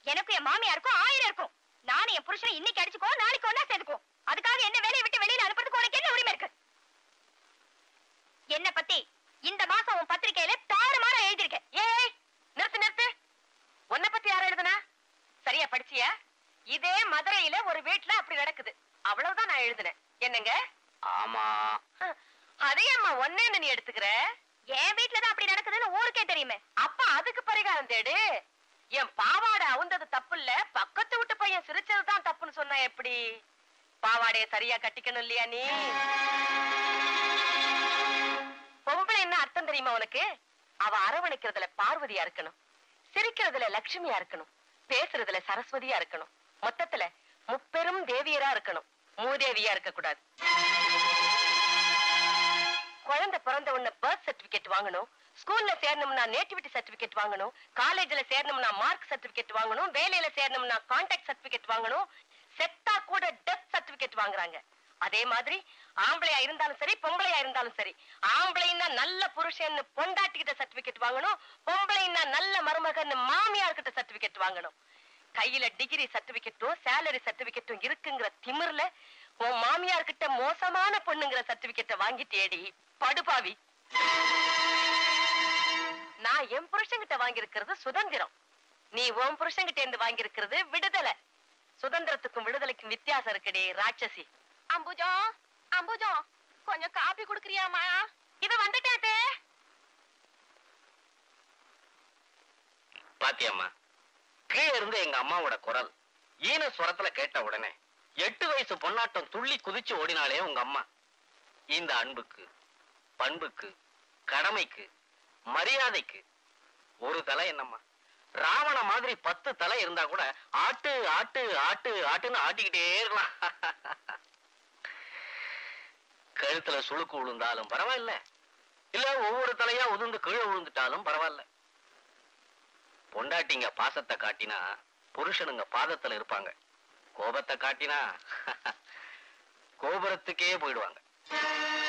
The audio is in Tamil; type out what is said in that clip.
எனக்கும் என் மாமியாருக்கும் ஆயிரம் இருக்கும் நானும் என் புருஷனை இன்னைக்கு அடிச்சுக்கோ நாளைக்கு ஒண்ணா சேர்ந்துக்கோ அதுக்காக என்ன வேலையை விட்டு வெளியில அனுப்புறதுக்கு உனக்கு என்ன உரிமை இருக்கு என்ன பத்தி இந்த மாசம் உன் பத்திரிக்கையில தாறுமாறா எழுதியிருக்கேன் ஏய் நிறுத்து நிறுத்து உன்னை பத்தி யார் எழுதுனா சரியா படிச்சியா இதே மதுரையில ஒரு வீட்ல அப்படி நடக்குது அவ்வளவுதான் நான் எழுதினேன் என்னங்க ஆமா அதையம்மா ஒன்னேன்னு நீ எடுத்துக்கிற என் வீட்டுலதான் அப்படி நடக்குதுன்னு ஊருக்கே தெரியுமே அப்ப அதுக்கு பரிகாரம் தேடு என் பாவாடை அவுந்தது தப்பு இல்ல பக்கத்து வீட்டு பையன் சிரிச்சதுதான் தப்புன்னு சொன்னா எப்படி பாவாடைய சரியா கட்டிக்கணும் இல்லையா நீ பொம்பளை என்ன அர்த்தம் தெரியுமா உனக்கு அவ அரவணைக்கிறதுல பார்வதியா இருக்கணும் சிரிக்கிறதுல லட்சுமியா இருக்கணும் பேசுறதுல சரஸ்வதியா இருக்கணும் மொத்தத்துல முப்பெரும் தேவியரா இருக்கணும் மூதேவியா இருக்க கூடாது குழந்தை பிறந்த உடனே பர்த் சர்டிபிகேட் வாங்கணும் ஸ்கூல்ல சேரணும்னா நேட்டிவிட்டி சர்டிபிகேட் வாங்கணும் காலேஜ்ல சேரணும்னா மார்க் சர்டிபிகேட் வாங்கணும் வேலையில சேரணும்னா கான்டாக்ட் சர்டிபிகேட் வாங்கணும் செத்தா கூட டெத் சர்டிபிகேட் வாங்குறாங்க அதே மாதிரி ஆம்பளையா இருந்தாலும் சரி பொம்பளையா இருந்தாலும் சரி ஆம்பளைன்னா நல்ல புருஷன்னு பொண்டாட்டிக்கிட்ட சர்டிபிகேட் வாங்கணும் பொம்பளைன்னா நல்ல மருமகன்னு மாமியார் கிட்ட சர்டிபிகேட் வாங்கணும் கையில டிகிரி சர்டிபிகேட்டும் சேலரி சர்டிபிகேட்டும் இருக்குங்கிற திமிர்ல உன் மாமியார் கிட்ட மோசமான பொண்ணுங்கிற சர்டிபிகேட்டை வாங்கிட்டேடி படுபாவி நான் என் புருஷன்கிட்ட வாங்கியிருக்கிறது சுதந்திரம் நீ உன் புருஷன்கிட்ட இருந்து வாங்கியிருக்கிறது விடுதலை சுதந்திரத்துக்கும் விடுதலைக்கும் வித்தியாசம் இருக்குடி ராட்சசி அம்புஜம் அம்புஜம் கொஞ்சம் காப்பி குடுக்கறியாமா இவ வந்துட்டாத்தே பாத்தியம்மா கீழே இருந்து எங்க அம்மாவோட குரல் ஈன சுரத்துல கேட்ட உடனே எட்டு வயசு பொன்னாட்டம் துள்ளி குதிச்சு ஓடினாலே உங்க அம்மா இந்த அன்புக்கு பண்புக்கு கடமைக்கு மரியாதைக்கு ஒரு தலை என்னம்மா ராவண மாதிரி பத்து தலை இருந்தா கூட ஆட்டு ஆட்டு ஆட்டு ஆட்டுன்னு ஆட்டிக்கிட்டே இருக்கலாம் கழுத்துல சுளுக்கு விழுந்தாலும் பரவாயில்ல இல்ல ஒவ்வொரு தலையா உதிர்ந்து கீழே விழுந்துட்டாலும் பரவாயில்ல பொண்டாட்டிங்க பாசத்தை காட்டினா புருஷனுங்க பாதத்துல இருப்பாங்க கோபத்தை காட்டினா கோபுரத்துக்கே போயிடுவாங்க